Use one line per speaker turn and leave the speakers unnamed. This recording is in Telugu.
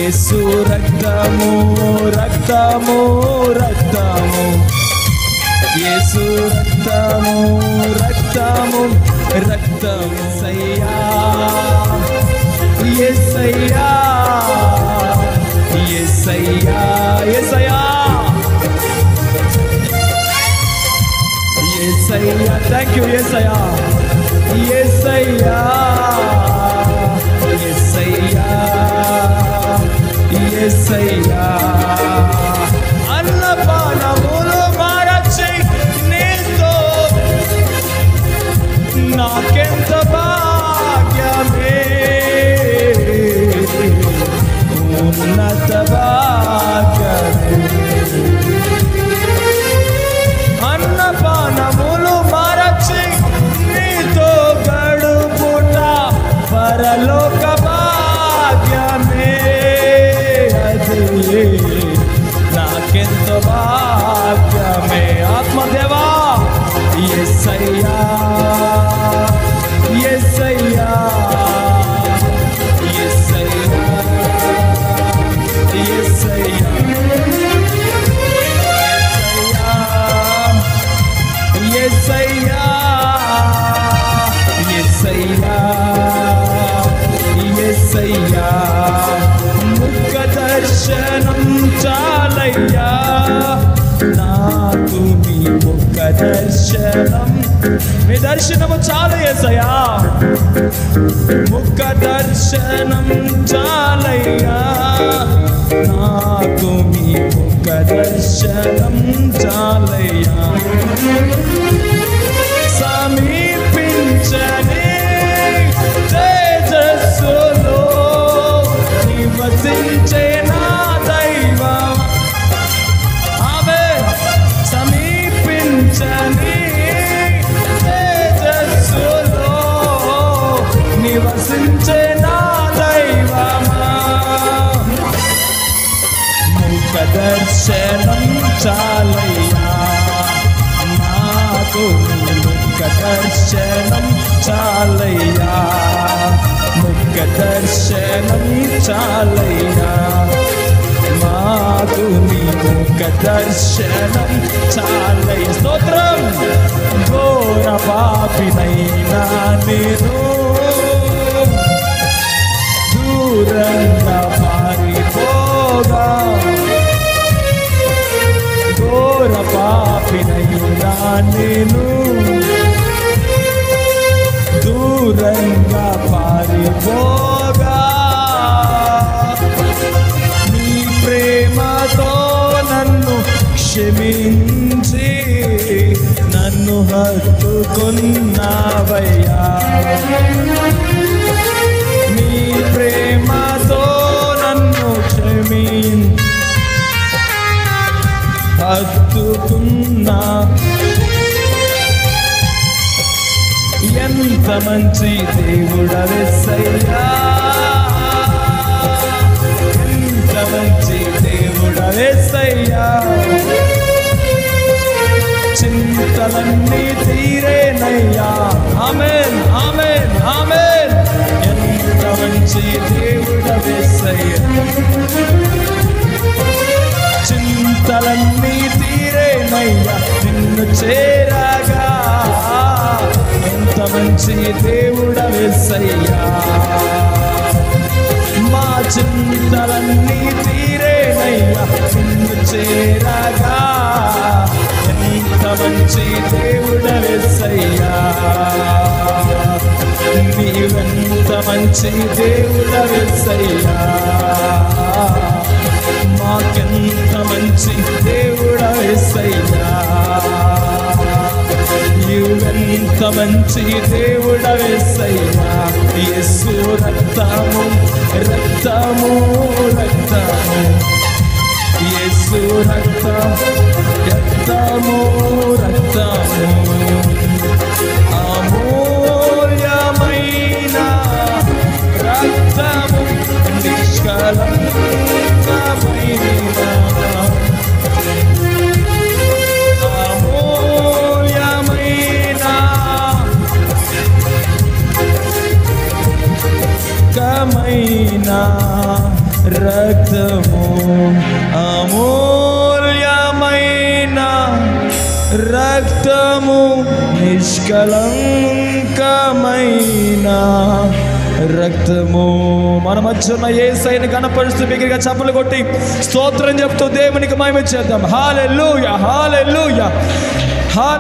యేసు రక్తము రక్తము రక్తము యేసు రక్తము రక్తము రక్తము సయ్యా యేసయ్యా యేసయ్యా యేసయ్యా యేసయ్యా థ్యాంక్ యూ యేసయ్యా యేసయ్యా యేసయ్యా యేసయ్యా అన్నపానములు మారచి నీతో నాకెంత భాగ్యమే ఉన్నత భాగ్యమే అన్నపానములు మరచి నీతో గడుపుట పరలోక భాగ్యమే అది నాకెంతో భాగ్యమే ఆత్మదేవా ఎస్సయ్యా ఎస్సయ్యా ఎస్సయ్యా ఎస్సయ్యా ఎస్సయ్యా ఎస్సయ్యా ఎస్సయ్యా ముఖ దర్శనం చాలయ్యా నాకు మీ ముఖ దర్శనం మీ దర్శనము చాలు ఎసయ్యా ముఖ దర్శనం చాలయ్యా నాకు మీ ముఖ దర్శనం చాలయ్యా సమీపించని తేజస్సులో నివసించే నా దైవం ఆమె సమీపించని తేజస్సులో నివసించే నా దైవమా ముఖ దర్శనం చాలయ్యా నాకు నీ ముఖ దర్శనం చాలయ్యా ముఖ దర్శనం చాలయ్యా మాకు నీ ముఖ దర్శనం చాలయ్య స్తోత్రం ఘోర పాపినైనా నేను దూరంగా పారిపోగా ఘోర పాపినయుడా నేను దూరంగా పారిపోగా నీ ప్రేమతో నన్ను క్షమించి నన్ను హత్తుకున్నావయ్యా నీ ప్రేమతో నన్ను క్షమించి హత్తుకున్నా ఎంత మంచి దేవుడవెస్సయ్యా ఎంత మంచి దేవుడవెస్సయ్యా చింతలన్నీ తీరేనయ్యా ఆమెన్ ఆమెన్ ఆమెన్ ఎంత మంచి దేవుడవెస్సయ్యా చింతలన్నీ తీరేనయ్యా నిన్ను చేరగా ఎంత మంచి దేవుడవెస్సయ్యా మా చింతలన్నీ తీరేనయ్యా నిన్ను చేరగా ఎంత మంచి దేవుడవెస్సయ్యా నీవెంత మంచి దేవుడవెస్సయ్యా మాకెంత మంచి దేవుడవెస్సయ్యా నీవెంత మంచి దేవుడవెస్సయ్యా యేసు రక్తము రక్తము రక్తము యేసు రక్తం రక్తము రక్తము అమూల్యమైన రక్తము నిష్కలంకమైన అమూల్యమైన కమైన రక్తము అమూల్యమైన రక్తము నిష్కలంకమైన రక్తము మన మధ్య ఉన్న ఏ సైని కనపరుస్తూ బిగిరిగా చప్పలు కొట్టి స్తోత్రం చెప్తూ దేవునికి మహిమ చేద్దాం హాలెలూయా హాలెలూయా హా